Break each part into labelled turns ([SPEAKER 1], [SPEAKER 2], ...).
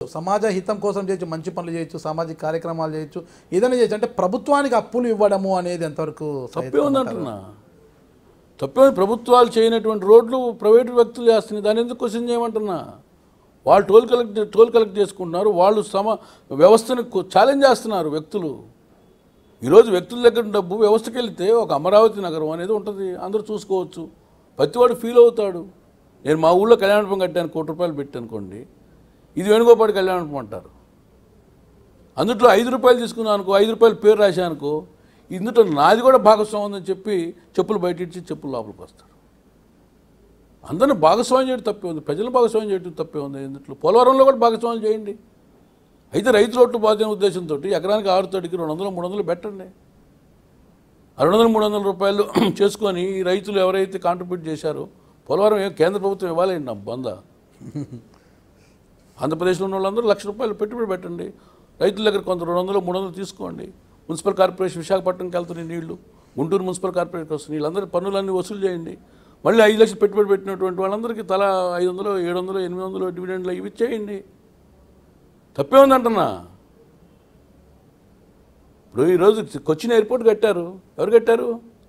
[SPEAKER 1] సమాజ హితం కోసం చేయొచ్చు మంచి పనులు చేయొచ్చు సామాజిక కార్యక్రమాలు చేయొచ్చు ఏదైనా చేయొచ్చు అంటే ప్రభుత్వానికి అప్పులు ఇవ్వడము అనేది ఎంతవరకు
[SPEAKER 2] తప్పే ఉందంటున్నా తప్పే ఉంది. ప్రభుత్వాలు చేయనటువంటి రోడ్లు ప్రైవేటు వ్యక్తులు చేస్తున్నాయి దాని ఎందుకు క్వశ్చన్ చేయమంటున్నా వాళ్ళు టోల్ కలెక్ట్ టోల్ కలెక్ట్ చేసుకుంటున్నారు వాళ్ళు సమ వ్యవస్థను ఛాలెంజ్ చేస్తున్నారు వ్యక్తులు ఈరోజు వ్యక్తుల దగ్గర డబ్బు వ్యవస్థకి వెళ్తే ఒక అమరావతి నగరం అనేది ఉంటుంది అందరూ చూసుకోవచ్చు ప్రతివాడు ఫీల్ అవుతాడు నేను మా ఊళ్ళో కళ్యాణపం కట్టాను కోటి రూపాయలు పెట్టి అనుకోండి ఇది వేణుగోపాటి కళ్యాణపం అంటారు అందుట్లో ఐదు రూపాయలు తీసుకున్నాను అనుకో ఐదు రూపాయలు పేరు రాశాను అనుకో ఇందులో నాది కూడా భాగస్వామ్యం ఉందని చెప్పి చెప్పులు బయట ఇచ్చి చెప్పులు లోపలికి వస్తారు అందరిని భాగస్వామ్యం చేయడం తప్పే ఉంది ప్రజలు భాగస్వామ్యం చేయడం తప్పే ఉంది ఇందులో పోలవరంలో కూడా భాగస్వామ్యం చేయండి అయితే రైతు రోడ్లు బాధ్యత ఉద్దేశంతో ఎకరానికి ఆరు తడికి రెండు వందలు మూడు వందలు పెట్టండి ఆ రెండు వందలు మూడు వందల రూపాయలు చేసుకొని ఈ రైతులు ఎవరైతే కాంట్రిబ్యూట్ చేశారో పోలవరం ఏం కేంద్ర ప్రభుత్వం ఇవ్వాలండి నా బంద ఆంధ్రప్రదేశ్లో ఉన్న వాళ్ళందరూ లక్ష రూపాయలు పెట్టుబడి పెట్టండి రైతుల దగ్గర కొంత రెండు వందలు మూడు వందలు తీసుకోండి మున్సిపల్ కార్పొరేషన్ విశాఖపట్నంకి వెళ్తున్నాయి నీళ్లు గుంటూరు మున్సిపల్ కార్పొరేషన్కి వస్తున్నాయి వీళ్ళందరూ పన్నులన్నీ వసూలు చేయండి మళ్ళీ ఐదు లక్షలు పెట్టుబడి పెట్టినటువంటి వాళ్ళందరికీ తల ఐదు వందలు ఏడు వందలు ఎనిమిది వందలు డివిడెండ్లు ఇవి ఇచ్చేయండి తప్పే ఉందంటున్నా ఇప్పుడు ఈరోజు కొచ్చిన్ ఎయిర్పోర్ట్ కట్టారు ఎవరు కట్టారు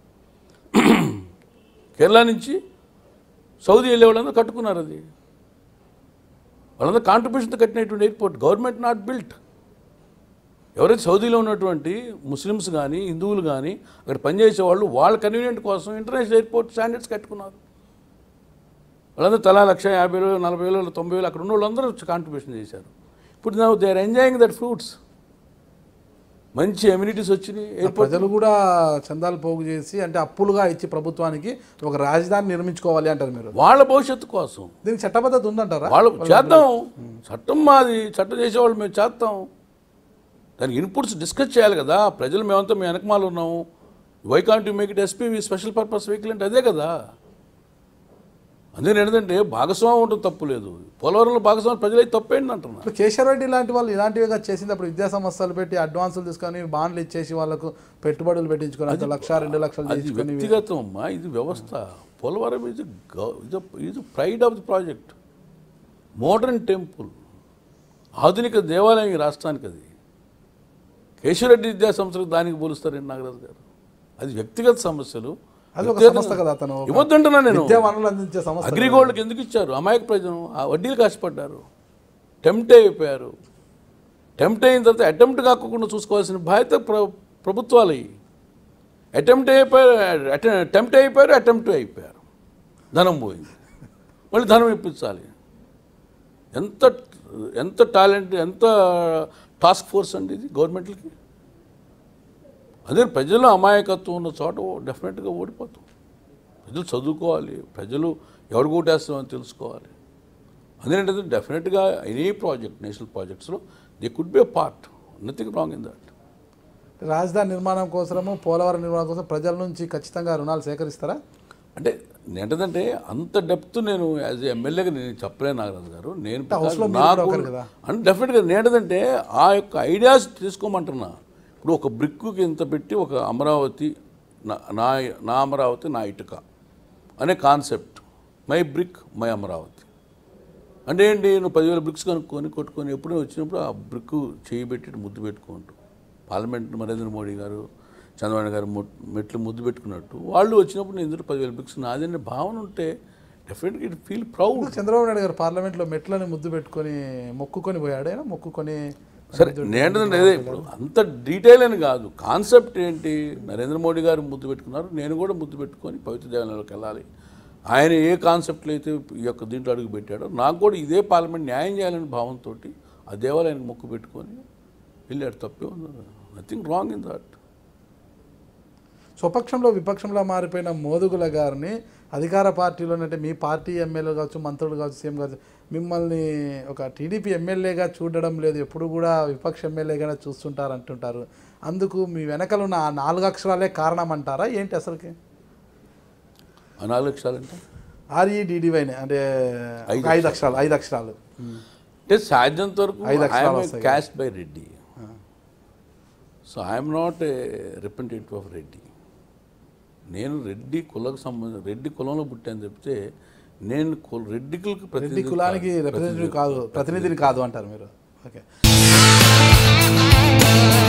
[SPEAKER 2] కేరళ నుంచి సౌదీ వెళ్ళే వాళ్ళందరూ కట్టుకున్నారు అది వాళ్ళందరూ కాంట్రిబ్యూషన్తో కట్టినటువంటి ఎయిర్పోర్ట్ గవర్నమెంట్ నాట్ బిల్ట్ ఎవరైతే సౌదీలో ఉన్నటువంటి ముస్లిమ్స్ కానీ హిందువులు కానీ అక్కడ పనిచేసే వాళ్ళు వాళ్ళ కన్వీనియంట్ కోసం ఇంటర్నేషనల్ ఎయిర్పోర్ట్ స్టాండర్డ్స్ కట్టుకున్నారు వాళ్ళందరూ తలా లక్ష యాభై వేలు నలభై వేలు తొంభై వేలు అక్కడ ఉన్న వాళ్ళందరూ కాంట్రిబ్యూషన్ చేశారు ఇప్పుడు నా they are enjoying that fruits మంచి ఎమ్యూనిటీస్ వచ్చినాయి ఎయిర్పోర్ట్
[SPEAKER 1] ప్రజలు కూడా చందాలు పోగు చేసి అంటే అప్పులుగా ఇచ్చి ప్రభుత్వానికి ఒక రాజధాని నిర్మించుకోవాలి అంటారు మీరు
[SPEAKER 2] వాళ్ళ భవిష్యత్తు కోసం
[SPEAKER 1] దీనికి చట్టబద్ధత ఉందంటారా
[SPEAKER 2] వాళ్ళు చేద్దాం చట్టం మాది చట్టం చేసేవాళ్ళు మేము చేస్తాం దానికి ఇన్పుట్స్ డిస్కస్ చేయాలి కదా ప్రజలు మేమంతా మేము వెనకమాల ఉన్నాము why can't you make it SPV special purpose vehicle అంటే అదే కదా అందుకని ఏంటంటే భాగస్వామ్యం ఉంటుంది తప్పు లేదు పోలవరంలో భాగస్వామ్యం ప్రజలైతే తప్పేంటి అంటున్నా
[SPEAKER 1] ఇప్పుడు కేశవ రెడ్డి లాంటి వాళ్ళు ఇలాంటివిగా చేసింది అప్పుడు విద్యా సంస్థలు పెట్టి అడ్వాన్సులు తీసుకొని బాండ్లు ఇచ్చేసి వాళ్ళకు పెట్టుబడులు పెట్టించుకొని అంత లక్ష రెండు లక్షలు
[SPEAKER 2] అది
[SPEAKER 1] తీసుకొని
[SPEAKER 2] వ్యక్తిగతం అమ్మా ఇది వ్యవస్థ పోలవరం ఇది ఇది ఇది pride of the project modern temple ఆధునిక దేవాలయం ఈ రాష్ట్రానికి అది కేశవరెడ్డి విద్యా సంస్థలకు దానికి పోలుస్తారండి నాగరాజు గారు అది వ్యక్తిగత సమస్యలు
[SPEAKER 1] అది ఒక
[SPEAKER 2] వ్యక్తిగత-
[SPEAKER 1] సంస్థ కదా అతను ఒక
[SPEAKER 2] ఇవ్వద్దంటున్నా నేను
[SPEAKER 1] విద్యా వనరులు అందించే సంస్థ
[SPEAKER 2] అగ్రిగోల్డ్కి ఎందుకు ఇచ్చారు అమాయక ప్రజలు ఆ వడ్డీలు కాసిపడ్డారు టెంప్ట్ అయిపోయారు టెంప్ట్ అయిన తర్వాత అటెంప్ట్ కాకుండా చూసుకోవాల్సిన బాధ్యత ప్ర ప్రభుత్వాలు అటెంప్ట్ అయిపోయారు టెంప్ట్ అయిపోయారు అటెంప్ట్ అయిపోయారు ధనం పోయింది మళ్ళీ ధనం ఇప్పించాలి ఎంత ఎంత టాలెంట్ ఎంత టాస్క్ ఫోర్స్ అండి ఇది గవర్నమెంట్లకి అదే ప్రజల అమాయకత్వం ఉన్న చోట డెఫినెట్గా ఓడిపోతాం ప్రజలు చదువుకోవాలి ప్రజలు ఎవరు ఓటేస్తామని తెలుసుకోవాలి అందుకంటే డెఫినెట్గా ఎనీ ప్రాజెక్ట్ నేషనల్ ప్రాజెక్ట్స్లో they could be a part nothing wrong in that
[SPEAKER 1] రాజధాని నిర్మాణం కోసము పోలవరం నిర్మాణం కోసం ప్రజల నుంచి ఖచ్చితంగా రుణాలు సేకరిస్తారా
[SPEAKER 2] అంటే ఏంటంటే అంత డెప్త్ నేను యాజ్ ఎమ్మెల్యేగా నేను చెప్పలేను నాగరాజు గారు నేను
[SPEAKER 1] హౌస్లో మీరు
[SPEAKER 2] నాకు
[SPEAKER 1] కూడా ఒకరు కదా.
[SPEAKER 2] అంటే డెఫినెట్గా నేంటంటే ఆ యొక్క ఐడియాస్ తీసుకోమంటున్నా ఇప్పుడు ఒక బ్రిక్కి ఇంత పెట్టి ఒక అమరావతి నా నా నా అమరావతి నా ఇటుక అనే concept my brick my Amaravati అంటే ఏంటి నువ్వు పదివేల బ్రిక్స్ కనుక్కొని కొట్టుకొని ఎప్పుడూ వచ్చినప్పుడు ఆ బ్రిక్ చేయి పెట్టి ముద్దు పెట్టుకుంటూ పార్లమెంట్ నరేంద్ర మోడీ గారు చంద్రబాబు గారు మొ- మెట్లు ముద్దు పెట్టుకున్నట్టు వాళ్ళు వచ్చినప్పుడు నేను ఎదురు పదివేల బ్రిక్స్ నాదనే భావన ఉంటే డెఫినెట్గా it feel proud
[SPEAKER 1] Chandrababu Naidu garu పార్లమెంట్లో మెట్లని ముద్దు పెట్టుకొని మొక్కుకొని పోయాడు ఆయన మొక్కుకొని
[SPEAKER 2] సరే నేనంటే అదే ఇప్పుడు అంత డీటెయిల్ అని కాదు కాన్సెప్ట్ ఏంటి నరేంద్ర మోడీ గారు ముద్దు పెట్టుకున్నారు నేను కూడా ముద్దు పెట్టుకొని పవిత్ర దేవాలయంలోకి వెళ్ళాలి ఆయన ఏ కాన్సెప్ట్లో అయితే ఈ యొక్క దీంట్లో అడుగు పెట్టాడో నాకు కూడా ఇదే పార్లమెంట్ న్యాయం చేయాలనే భావంతో ఆ దేవాలయానికి మొక్కు పెట్టుకొని వెళ్ళాడు తప్పే ఉంది నథింగ్ రాంగ్ ఇన్ దట్
[SPEAKER 1] స్వపక్షంలో విపక్షంలో మారిపోయిన మోదుగుల గారిని అధికార పార్టీలో అంటే మీ పార్టీ ఎమ్మెల్యే కావచ్చు మంత్రులు కావచ్చు సీఎం కావచ్చు మిమ్మల్ని ఒక టీడీపీ ఎమ్మెల్యేగా చూడడం లేదు ఎప్పుడు కూడా విపక్ష ఎమ్మెల్యేగానే చూస్తుంటారు అంటుంటారు అందుకు మీ వెనకలు ఉన్న ఆ నాలుగు అక్షరాలే కారణం అంటారా ఏంటి అసలుకి
[SPEAKER 2] ఆ నాలుగు లక్షలంటే
[SPEAKER 1] ఆర్ఈడిడివైనే అంటే ఒక ఐదు అక్షరాలు ఐదు అక్షరాలు
[SPEAKER 2] అంటే సాధ్యంత వరకు
[SPEAKER 1] ఐదు అక్షరాలు
[SPEAKER 2] ఐఎమ్
[SPEAKER 1] వస్తాయి
[SPEAKER 2] caste by Reddy so I'm not a representative of Reddy నేను రెడ్డి కులకు సంబంధం రెడ్డి కులంలో పుట్టాను చెప్తే నేను కుల- రెడ్డికులకు
[SPEAKER 1] రెడ్డి
[SPEAKER 2] ప్రతినిధి
[SPEAKER 1] కులానికి
[SPEAKER 2] కాదు.
[SPEAKER 1] రిప్రజెంటేటివ్ కాదు ప్రతినిధిని కాదు అంటారు మీరు ఓకే